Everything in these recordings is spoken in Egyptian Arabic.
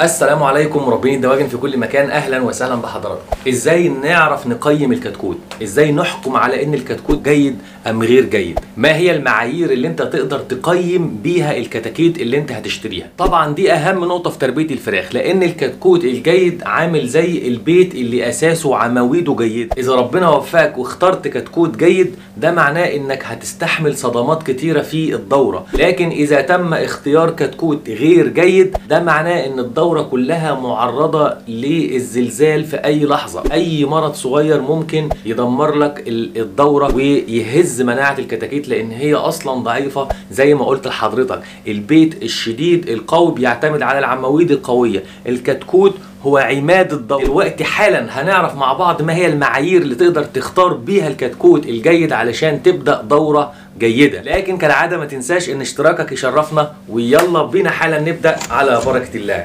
السلام عليكم مربين الدواجن في كل مكان اهلا وسهلا بحضراتكم ازاي نعرف نقيم الكتكوت ازاي نحكم على ان الكتكوت جيد ام غير جيد ما هي المعايير اللي انت تقدر تقيم بيها الكتاكيت اللي انت هتشتريها طبعا دي اهم نقطه في تربيه الفراخ لان الكتكوت الجيد عامل زي البيت اللي اساسه عواميده جيده اذا ربنا وفقك واخترت كتكوت جيد ده معناه انك هتستحمل صدمات كتيره في الدوره لكن اذا تم اختيار كتكوت غير جيد ده معناه ان الدوره كلها معرضه للزلزال في اي لحظه اي مرض صغير ممكن يدمر لك ال- الدوره ويهز مناعه الكتاكيت لان هي اصلا ضعيفه زي ما قلت لحضرتك البيت الشديد القوي بيعتمد على العواميد القويه الكتكوت هو عماد الدورة دلوقتي حالا هنعرف مع بعض ما هي المعايير اللي تقدر تختار بيها الكتكوت الجيد علشان تبدأ دورة جيدة لكن كالعادة ما تنساش ان اشتراكك يشرفنا ويلا بينا حالا نبدأ على بركة الله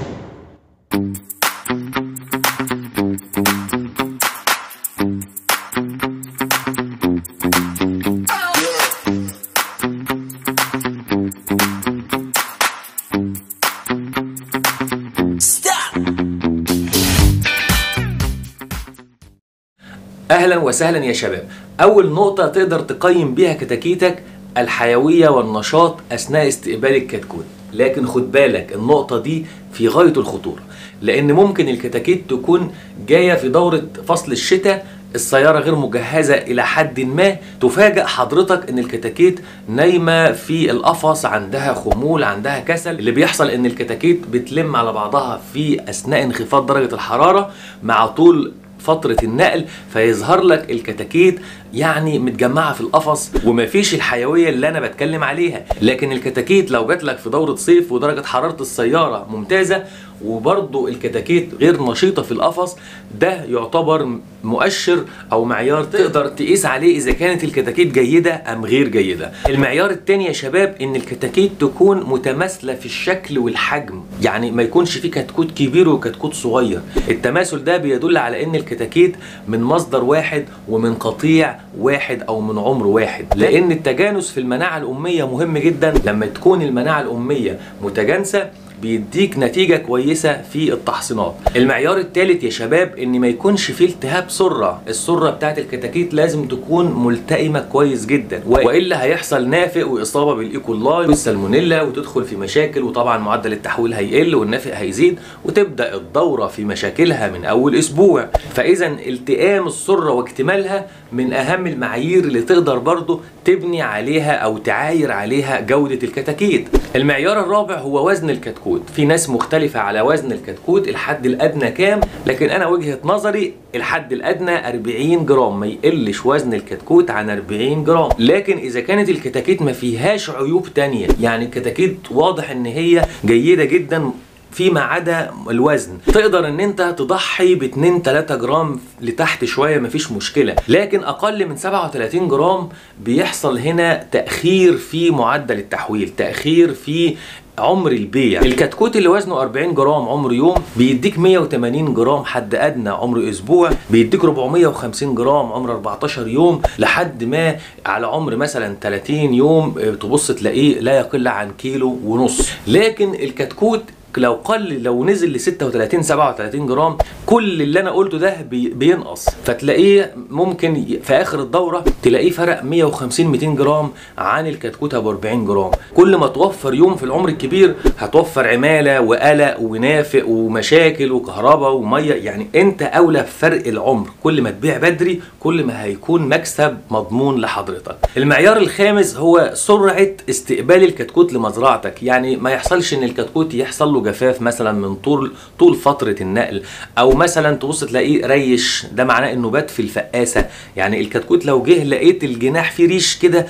اهلا وسهلا يا شباب اول نقطة تقدر تقيم بيها كتاكيتك الحيوية والنشاط اثناء استقبال الكتكوت لكن خد بالك النقطة دي في غاية الخطورة لان ممكن الكتاكيت تكون جاية في دورة فصل الشتاء السيارة غير مجهزة إلى حد ما تفاجأ حضرتك إن الكتاكيت نايمة في القفص عندها خمول عندها كسل اللي بيحصل إن الكتاكيت بتلم على بعضها في أثناء انخفاض درجة الحرارة مع طول فترة النقل فيظهر لك الكتاكيت يعني متجمعة في القفص ومفيش الحيوية اللي أنا بتكلم عليها لكن الكتاكيت لو جات لك في دورة صيف ودرجة حرارة السيارة ممتازة وبرضه الكتاكيت غير نشيطة في القفص ده يعتبر مؤشر أو معيار تقدر تقيس عليه إذا كانت الكتاكيت جيدة أم غير جيدة المعيار التاني يا شباب إن الكتاكيت تكون متماثلة في الشكل والحجم يعني ما يكونش في كتكوت كبير وكتكوت صغير التماثل ده بيدل على إن الكتاكيت من مصدر واحد ومن قطيع واحد أو من عمر واحد لأن التجانس في المناعة الأمية مهم جدا لما تكون المناعة الأمية متجانسة بيديك نتيجة كويسة في التحصينات المعيار الثالث يا شباب ان ما يكونش فيه التهاب سرة السرة بتاعت الكتاكيت لازم تكون ملتئمة كويس جدا والا هيحصل نافق واصابة بالايكولاي والسالمونيلا وتدخل في مشاكل وطبعا معدل التحويل هيقل والنافق هيزيد وتبدا الدورة في مشاكلها من اول اسبوع فاذا التئام السرة واكتمالها من اهم المعايير اللي تقدر برضو تبني عليها او تعاير عليها جودة الكتاكيت المعيار الرابع هو وزن الكتكوت في ناس مختلفة على وزن الكتكوت الحد الادنى كام لكن انا وجهة نظري الحد الادنى 40 جرام ما يقلش وزن الكتكوت عن 40 جرام لكن اذا كانت الكتاكيت ما فيهاش عيوب تانية يعني الكتاكيت واضح ان هي جيدة جدا فيما عدا الوزن تقدر ان انت تضحي ب 2 3 جرام لتحت شويه مفيش مشكله لكن اقل من 37 جرام بيحصل هنا تاخير في معدل التحويل تاخير في عمر البيع الكتكوت اللي وزنه 40 جرام عمر يوم بيديك 180 جرام حد ادنى عمر اسبوع بيديك 450 جرام عمر 14 يوم لحد ما على عمر مثلا 30 يوم تبص تلاقيه لا يقل عن كيلو ونص لكن الكتكوت لو قل لو نزل ل 36 37 جرام كل اللي انا قلته ده بي بينقص فتلاقيه ممكن في اخر الدوره تلاقيه فرق 150 200 جرام عن الكتكوت ابو 40 جرام كل ما توفر يوم في العمر الكبير هتوفر عماله وقلق ونافق ومشاكل وكهرباء وميه يعني انت اولى بفرق العمر كل ما تبيع بدري كل ما هيكون مكسب مضمون لحضرتك المعيار الخامس هو سرعه استقبال الكتكوت لمزرعتك يعني ما يحصلش ان الكتكوت يحصل له جفاف مثلا من طول طول فتره النقل او مثلا تبص تلاقيه ريش ده معناه انه بات في الفقاسه يعني الكتكوت لو جه لقيت الجناح فيه ريش كده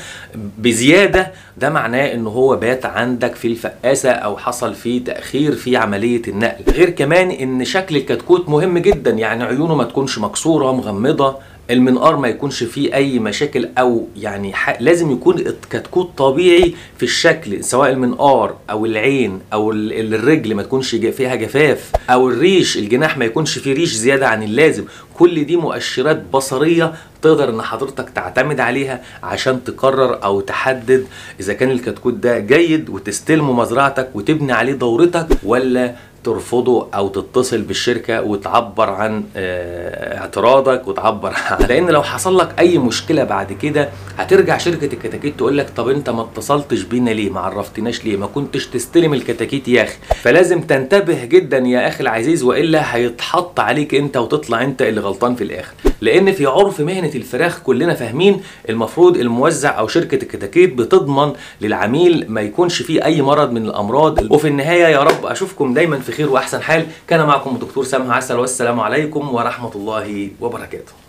بزياده ده معناه ان هو بات عندك في الفقاسه او حصل فيه تاخير في عمليه النقل غير كمان ان شكل الكتكوت مهم جدا يعني عيونه ما تكونش مكسوره مغمضه المنقار ما يكونش فيه اي مشاكل او يعني ح... لازم يكون الكتكوت طبيعي في الشكل سواء المنقار او العين او ال- الرجل ما تكونش جا- فيها جفاف او الريش الجناح ما يكونش فيه ريش زياده عن اللازم كل دي مؤشرات بصريه تقدر ان حضرتك تعتمد عليها عشان تقرر او تحدد اذا كان الكتكوت ده جيد وتستلمه مزرعتك وتبني عليه دورتك ولا ترفضه او تتصل بالشركه وتعبر عن آه، اعتراضك وتعبر عن لان لو حصل لك اي مشكله بعد كده هترجع شركه الكتاكيت تقول لك طب انت ما اتصلتش بينا ليه ما عرفتناش ليه ما كنتش تستلم الكتاكيت يا اخي فلازم تنتبه جدا يا اخي العزيز والا هيتحط عليك انت وتطلع انت اللي غلطان في الاخر لان في عرف مهنه الفراخ كلنا فاهمين المفروض الموزع او شركه الكتاكيت بتضمن للعميل ما يكونش فيه اي مرض من الامراض وفي النهايه يا رب اشوفكم دايما في خير واحسن حال كان معكم الدكتور سامح عسل والسلام عليكم ورحمه الله وبركاته